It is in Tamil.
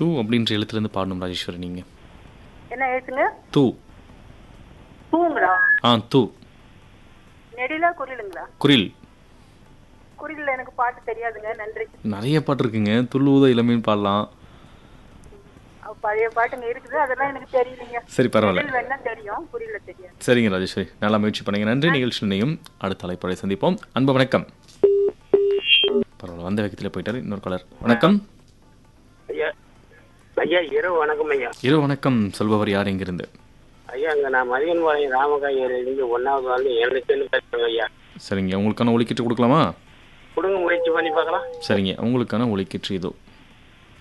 தூ அப்படின்ற எழுத்துலேருந்து பாடணும் ராஜேஸ்வரி நீங்கள் என்ன எழுத்துங்க தூ பூங்களா ஆ தூ நெடிலா குரிலுங்களா குரில் குரில்ல எனக்கு பாட்டு தெரியாதுங்க நன்றி நிறைய பாட்டு இருக்குங்க துள்ளுவத இளமைன்னு பாடலாம் அவ பழைய பாட்டுங்க இருக்குது அதெல்லாம் எனக்கு தெரியலைங்க சரி பரவாயில்ல நெடில் வேணா தெரியும் குரில்ல தெரியாது சரிங்க ராஜேஸ்வரி நல்லா முயற்சி பண்ணுங்க நன்றி நிகழ்ச்சியினையும் அடுத்த தலைப்படை சந்திப்போம் அன்பு வணக்கம் பரவாயில்ல வந்த வேகத்தில் போயிட்டாரு இன்னொரு கலர் வணக்கம் ஐயா ஐயா இரவு வணக்கம் ஐயா இரு வணக்கம் சொல்பவர் யார் எங்கிருந்து ஐயா அங்க நான் மதியன்பாளையம் ராமகாயிலிருந்து ஒன்னாவது வந்து எனக்கு பேசுறேங்க ஐயா சரிங்க உங்களுக்கான ஒலிக்கீற்று கொடுக்கலாமா கொடுங்க முயற்சி பண்ணி பார்க்கலாம் சரிங்க உங்களுக்கான ஒலிக்கீற்று இதோ